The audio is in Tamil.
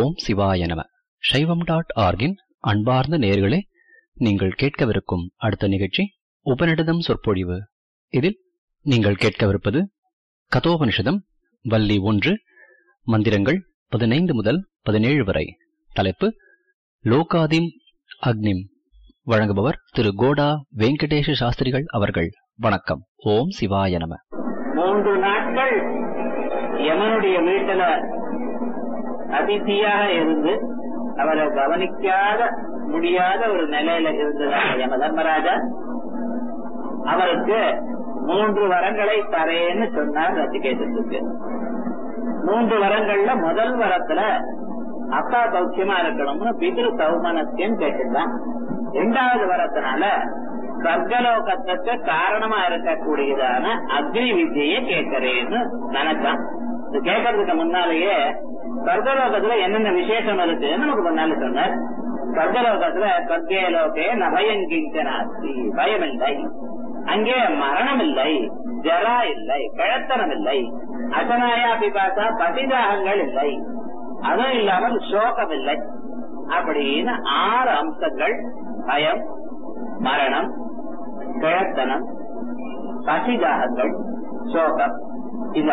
ஓம் சிவாய நம சைவம் டாட் ஆர்கின் அன்பார்ந்த நேயர்களே நீங்கள் கேட்கவிருக்கும் அடுத்த நிகழ்ச்சி உபநிடதம் சொற்பொழிவு இதில் நீங்கள் கேட்கவிருப்பது கதோபனிஷதம் வள்ளி ஒன்று மந்திரங்கள் பதினைந்து முதல் பதினேழு வரை தலைப்பு லோகாதிம் அக்னிம் வழங்குபவர் திரு கோடா வெங்கடேஷ சாஸ்திரிகள் அவர்கள் வணக்கம் ஓம் சிவாய நம மூன்று நாட்கள் யமனுடைய வீட்டுல அதிதியாக இருந்து அவரை கவனிக்காத முடியாத ஒரு நிலையில இருந்ததான யம தர்மராஜா அவருக்கு மூன்று வரங்களை தரேன்னு சொன்னார் ரசிகேதத்துக்கு மூன்று வரங்கள்ல முதல் வரத்துல அப்பா சௌக்கியமா இருக்கணும்னு பிதிரு சௌமனத்தியம் கேட்டுதான் இரண்டாவது வரத்தினால சர்க்கலோகத்துக்கு காரணமா இருக்கக்கூடியதான அக்னி வித்தியை கேட்கிறேன்னு நினைச்சான் இது கேட்கறதுக்கு முன்னாலேயே சொர்க்கலோகத்துல என்னென்ன விசேஷம் இருக்குன்னு நமக்கு முன்னால சொன்னார் சொர்க்கலோகத்துல சொர்க்கே லோகே நபயம் கிஞ்சனாஸ்தி பயம் இல்லை அங்கே மரணம் இல்லை ஜரா இல்லை கிழத்தனம் இல்லை அசனாயா பிபாசா பதிதாகங்கள் இல்லை அதுவும் இல்லாமல் சோகம் இல்லை அப்படின்னு ஆறு அம்சங்கள் பயம் மரணம் கிழத்தனம் பசிதாகங்கள் சோகம் இந்த